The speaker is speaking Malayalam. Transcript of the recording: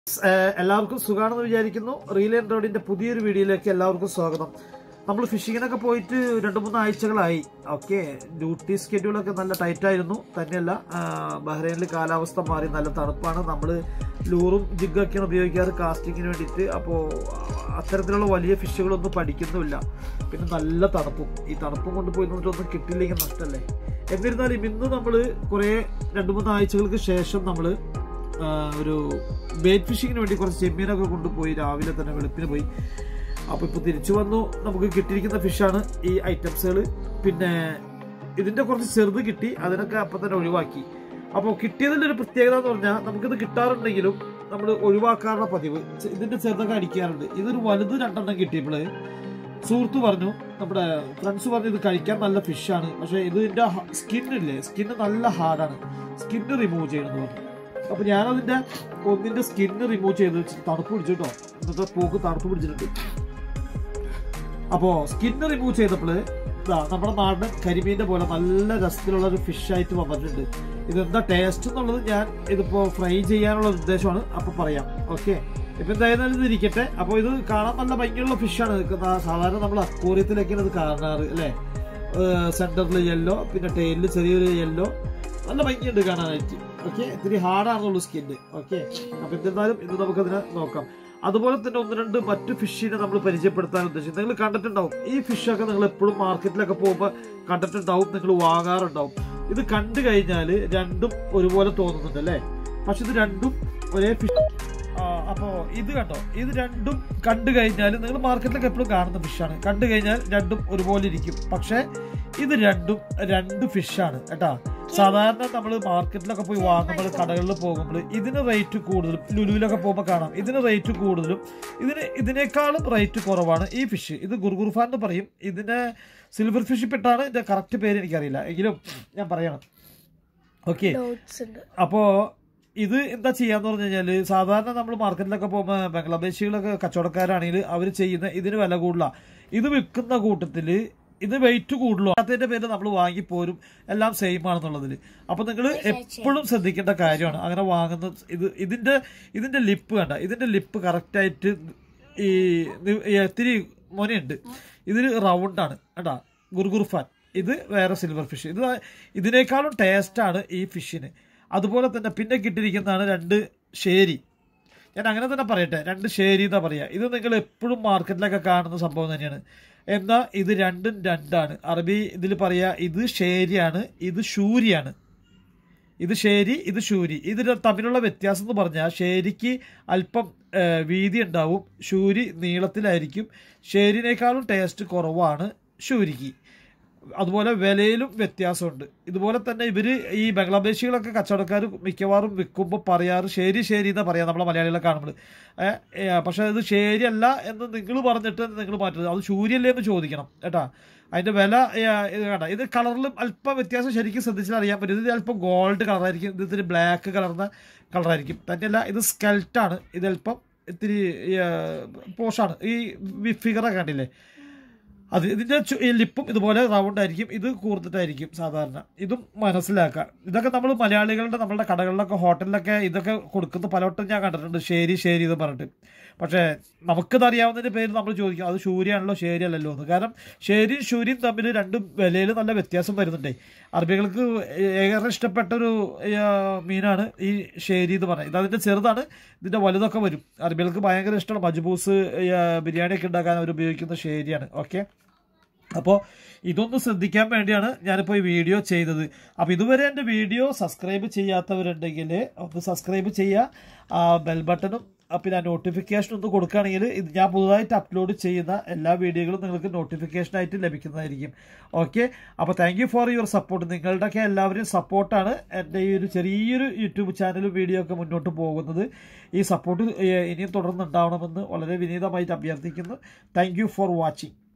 ഏഹ് എല്ലാവർക്കും സുഖാണെന്ന് വിചാരിക്കുന്നു റീൽ ആൻഡ് റോഡിന്റെ പുതിയൊരു വീഡിയോയിലേക്ക് എല്ലാവർക്കും സ്വാഗതം നമ്മൾ ഫിഷിങ്ങിനൊക്കെ പോയിട്ട് രണ്ട് മൂന്ന് ആഴ്ചകളായി ഓക്കെ ഡ്യൂട്ടി സ്കെഡ്യൂളൊക്കെ നല്ല ടൈറ്റ് ആയിരുന്നു തന്നെയല്ല ആഹ് ബഹ്റൈനിൽ കാലാവസ്ഥ മാറി നല്ല തണുപ്പാണ് നമ്മൾ ലൂറും ജിഗൊക്കെയാണ് ഉപയോഗിക്കാറ് കാസ്റ്റിങ്ങിന് വേണ്ടിയിട്ട് അപ്പോൾ അത്തരത്തിലുള്ള വലിയ ഫിഷുകളൊന്നും പഠിക്കുന്നുമില്ല പിന്നെ നല്ല തണുപ്പും ഈ തണുപ്പും കൊണ്ട് പോയി നിന്നിട്ടൊന്നും കിട്ടില്ലെങ്കിൽ നഷ്ടമല്ലേ എന്നിരുന്നാലും ഇന്ന് നമ്മൾ കുറേ രണ്ട് മൂന്ന് ആഴ്ചകൾക്ക് ശേഷം നമ്മൾ ഒരു ബേറ്റ് ഫിഷിങ്ങിന് വേണ്ടി കുറച്ച് ചെമ്മീനൊക്കെ കൊണ്ടുപോയി രാവിലെ തന്നെ വെളുപ്പിന് പോയി അപ്പോൾ ഇപ്പോൾ തിരിച്ചു വന്നു നമുക്ക് കിട്ടിയിരിക്കുന്ന ഫിഷാണ് ഈ ഐറ്റംസുകൾ പിന്നെ ഇതിൻ്റെ കുറച്ച് ചെറുത് കിട്ടി അതിനൊക്കെ അപ്പം തന്നെ ഒഴിവാക്കി അപ്പോൾ കിട്ടിയതിൻ്റെ ഒരു പ്രത്യേകത എന്ന് പറഞ്ഞാൽ നമുക്കിത് കിട്ടാറുണ്ടെങ്കിലും നമ്മൾ ഒഴിവാക്കാറുള്ള പതിവ് ചെ- ഇതിൻ്റെ ചെറുതൊക്കെ അടിക്കാറുണ്ട് ഇതൊരു വലുത് രണ്ടെണ്ണം കിട്ടിയപ്പോൾ സുഹൃത്ത് പറഞ്ഞു നമ്മുടെ ഫ്രണ്ട്സ് പറഞ്ഞു ഇത് കഴിക്കാൻ നല്ല ഫിഷാണ് പക്ഷേ ഇതിൻ്റെ സ്കിന്നില്ലേ സ്കിന്ന് നല്ല ഹാർഡാണ് സ്കിന്ന് റിമൂവ് ചെയ്യണമെന്ന് പറഞ്ഞു അപ്പൊ ഞാനതിന്റെ ഒന്നിന്റെ സ്കിന്ന് റിമൂവ് ചെയ്ത് വെച്ചിട്ട് തണുപ്പ് പിടിച്ചിട്ടോ ഇന്നത്തെ പോക്ക് തണുപ്പ് പിടിച്ചിട്ടുണ്ട് അപ്പോ സ്കിന്ന് റിമൂവ് ചെയ്തപ്പോൾ ഇതാ നമ്മുടെ നാടിന് കരിമീന്റെ പോലെ നല്ല രസത്തിലുള്ള ഒരു ഫിഷ് ആയിട്ട് വന്നിട്ടുണ്ട് ഇതെന്താ ടേസ്റ്റ് എന്നുള്ളത് ഞാൻ ഇതിപ്പോ ഫ്രൈ ചെയ്യാനുള്ള ഉദ്ദേശമാണ് അപ്പൊ പറയാം ഓക്കെ ഇപ്പൊ എന്തായാലും ഇത് ഇരിക്കട്ടെ അപ്പോൾ ഇത് കാണാൻ നല്ല ഭംഗിയുള്ള ഫിഷാണ് സാധാരണ നമ്മൾ അക്വോറിയത്തിലൊക്കെയാണ് ഇത് കാണാറ് അല്ലേ സെന്ററിൽ യെല്ലോ പിന്നെ ടൈലിൽ ചെറിയൊരു യെല്ലോ നല്ല ഭംഗിയുണ്ട് കാണാനായിട്ട് ഓക്കെ ഇത്തിരി ഹാർഡാണെന്നുള്ളൂ സ്കിന്ന് ഓക്കെ അപ്പൊ എന്തായാലും ഇത് നമുക്കതിനെ നോക്കാം അതുപോലെ തന്നെ ഒന്ന് രണ്ട് മറ്റു ഫിഷിനെ നമ്മൾ പരിചയപ്പെടുത്താൻ ഉദ്ദേശിച്ചു നിങ്ങൾ കണ്ടിട്ടുണ്ടാവും ഈ ഫിഷൊക്കെ നിങ്ങൾ എപ്പോഴും മാർക്കറ്റിലൊക്കെ പോകുമ്പോൾ കണ്ടിട്ടുണ്ടാവും നിങ്ങൾ വാങ്ങാറുണ്ടാവും ഇത് കണ്ടു കഴിഞ്ഞാൽ രണ്ടും ഒരുപോലെ തോന്നുന്നുണ്ട് അല്ലേ പക്ഷെ ഇത് രണ്ടും ഒരേ ഫിഷ് അപ്പോ ഇത് കണ്ടോ ഇത് രണ്ടും കണ്ടു കഴിഞ്ഞാൽ നിങ്ങൾ മാർക്കറ്റിലൊക്കെ എപ്പോഴും കാണുന്ന ഫിഷാണ് കണ്ടു കഴിഞ്ഞാൽ രണ്ടും ഒരുപോലെ ഇരിക്കും പക്ഷെ ഇത് രണ്ടും രണ്ട് ഫിഷാണ് കേട്ടാ സാധാരണ നമ്മൾ മാർക്കറ്റിലൊക്കെ പോയി വാങ്ങുമ്പോൾ കടകളിൽ പോകുമ്പോൾ ഇതിന് റേറ്റ് കൂടുതലും ലുലുവിലൊക്കെ പോകുമ്പോൾ കാണാം ഇതിന് റേറ്റ് കൂടുതലും ഇതിന് ഇതിനേക്കാളും റേറ്റ് കുറവാണ് ഈ ഫിഷ് ഇത് ഗുർഗുർഫാൻ എന്ന് പറയും ഇതിനെ സിൽവർ ഫിഷ് പെട്ടാണ് ഇതിന്റെ കറക്റ്റ് പേര് എനിക്കറിയില്ല എങ്കിലും ഞാൻ പറയണം ഓക്കെ ഡൗട്ട്സ് ഉണ്ട് അപ്പോ ഇത് എന്താ ചെയ്യാന്ന് പറഞ്ഞു കഴിഞ്ഞാല് സാധാരണ നമ്മൾ മാർക്കറ്റിലൊക്കെ പോകുമ്പോൾ ബംഗ്ലാദേശികളൊക്കെ കച്ചവടക്കാരാണെങ്കിൽ അവർ ചെയ്യുന്ന ഇതിന് വില കൂടുതല ഇത് വിൽക്കുന്ന കൂട്ടത്തില് ഇത് വെയിറ്റ് കൂടുതലോ അതിന്റെ പേര് നമ്മൾ വാങ്ങിപ്പോരും എല്ലാം സെയിം ആണെന്നുള്ളതിൽ അപ്പൊ നിങ്ങൾ എപ്പോഴും ശ്രദ്ധിക്കേണ്ട കാര്യമാണ് അങ്ങനെ വാങ്ങുന്ന ഇത് ഇതിന്റെ ഇതിന്റെ ലിപ്പ് കണ്ട ഇതിന്റെ ലിപ്പ് കറക്റ്റായിട്ട് ഈ നി- ഈ ഇത്തിരി മൊനയുണ്ട് ഇതിന് റൗണ്ടാണ് കേട്ടാ ഗുർഗുർഫാൻ ഇത് വേറെ സിൽവർ ഫിഷ് ഇത് ഇതിനേക്കാളും ടേസ്റ്റാണ് ഈ ഫിഷിന് അതുപോലെ തന്നെ പിന്നെ കിട്ടിയിരിക്കുന്നതാണ് രണ്ട് ഷേരി ഞാൻ അങ്ങനെ തന്നെ പറയട്ടെ രണ്ട് ഷേരി എന്നാ പറയാ ഇത് നിങ്ങൾ എപ്പോഴും മാർക്കറ്റിലൊക്കെ കാണുന്ന സംഭവം തന്നെയാണ് എന്നാൽ ഇത് രണ്ടും രണ്ടാണ് അറബി ഇതിൽ പറയാ ഇത് ഷേരിയാണ് ഇത് ഷൂരിയാണ് ഇത് ശരി ഇത് ശൂരി ഇതിന് തമ്മിലുള്ള വ്യത്യാസം എന്ന് പറഞ്ഞാൽ ശരിക്ക് അല്പം ആ, വീതി ഉണ്ടാവും ശൂരി നീളത്തിലായിരിക്കും ശരിനേക്കാളും ടേസ്റ്റ് കുറവാണ് ശൂരിക്ക് അതുപോലെ വിലയിലും വ്യത്യാസമുണ്ട് ഇതുപോലെ തന്നെ ഇവര് ഈ ബംഗ്ലാദേശികളൊക്കെ കച്ചവടക്കാർ മിക്കവാറും വിൽക്കുമ്പോൾ പറയാറ് ശരി ശരി എന്നാ പറയാം നമ്മളെ മലയാളികളെ കാണുമ്പോൾ പക്ഷെ അത് ശരിയല്ല എന്ന് നിങ്ങൾ പറഞ്ഞിട്ട് നിങ്ങൾ മാറ്റരുത് അത് ശൂര്യല്ലേ എന്ന് ചോദിക്കണം കേട്ടാ അതിന്റെ വില ഏ, ഇത് കണ്ട ഇത് കളറിലും അല്പം വ്യത്യാസം ശരിക്കും ശ്രദ്ധിച്ചാൽ അറിയാൻ പറ്റും ഇത് അല്പം ഗോൾഡ് കളറായിരിക്കും ഇത് ഇത്തിരി ബ്ലാക്ക് കളർന്ന കളറായിരിക്കും തന്നെയല്ല ഇത് സ്കെൽറ്റാണ് ഇത് അല്പം ഇത്തിരി പോഷാണ് ഈ ഫിഗറൊക്കെ കണ്ടില്ലേ അത് ഇതിന്റെ ചു- ഈ ലിപ്പും ഇതുപോലെ റൗണ്ട് ആയിരിക്കും ഇത് കൂർത്തിട്ടായിരിക്കും സാധാരണ ഇതും മനസ്സിലാക്കുക ഇതൊക്കെ നമ്മൾ മലയാളികളുടെ നമ്മളുടെ കടകളിലൊക്കെ ഹോട്ടലിലൊക്കെ ഇതൊക്കെ കൊടുക്കുന്ന പലവട്ടം ഞാൻ കണ്ടിട്ടുണ്ട് ശരി ശരി എന്ന് പറഞ്ഞിട്ട് പക്ഷേ നമുക്കിത് അറിയാവുന്നതിന്റെ പേര് നമ്മൾ ചോദിക്കും അത് ശൂര്യാണല്ലോ ശരിയല്ലല്ലോ എന്ന് കാരണം ശരിയും ശൂര്യയും തമ്മിൽ രണ്ടും വിലയിൽ നല്ല വ്യത്യാസം വരുന്നുണ്ടേ അറബികൾക്ക് ഏറെ ഇഷ്ടപ്പെട്ട ഒരു ആ, മീനാണ് ഈ ശരി എന്ന് പറയുന്നത് ഇത് അതിന്റെ ചെറുതാണ് ഇതിന്റെ വലുതൊക്കെ വരും അറബികൾക്ക് ഭയങ്കര ഇഷ്ടമാണ് മജ്ബൂസ് ബിരിയാണി ഒക്കെ ഉണ്ടാക്കാൻ അവർ ഉപയോഗിക്കുന്ന ശരിയാണ് ഓക്കെ അപ്പോൾ ഇതൊന്ന് ശ്രദ്ധിക്കാൻ വേണ്ടിയാണ് ഞാനിപ്പോൾ ഈ വീഡിയോ ചെയ്തത് അപ്പോൾ ഇതുവരെ എൻ്റെ വീഡിയോ സബ്സ്ക്രൈബ് ചെയ്യാത്തവരുണ്ടെങ്കിൽ ഒന്ന് സബ്സ്ക്രൈബ് ചെയ്യുക ആ ബെൽ ബട്ടണും ആ പിന്നെ നോട്ടിഫിക്കേഷൻ ഒന്ന് കൊടുക്കുകയാണെങ്കിൽ ഇത് ഞാൻ പുതുതായിട്ട് അപ്ലോഡ് ചെയ്യുന്ന എല്ലാ വീഡിയോകളും നിങ്ങൾക്ക് നോട്ടിഫിക്കേഷനായിട്ട് ലഭിക്കുന്നതായിരിക്കും ഓക്കെ അപ്പോൾ thank you for your support നിങ്ങളുടെയൊക്കെ എല്ലാവരും സപ്പോർട്ടാണ് എൻ്റെ ഈ ഒരു ചെറിയൊരു യൂട്യൂബ് ചാനലും വീഡിയോ ഒക്കെ മുന്നോട്ട് പോകുന്നത് ഈ സപ്പോർട്ട് ഇനിയും തുടർന്നുണ്ടാവണമെന്ന് വളരെ വിനീതമായിട്ട് അഭ്യർത്ഥിക്കുന്നു താങ്ക് യു ഫോർ വാച്ചിങ്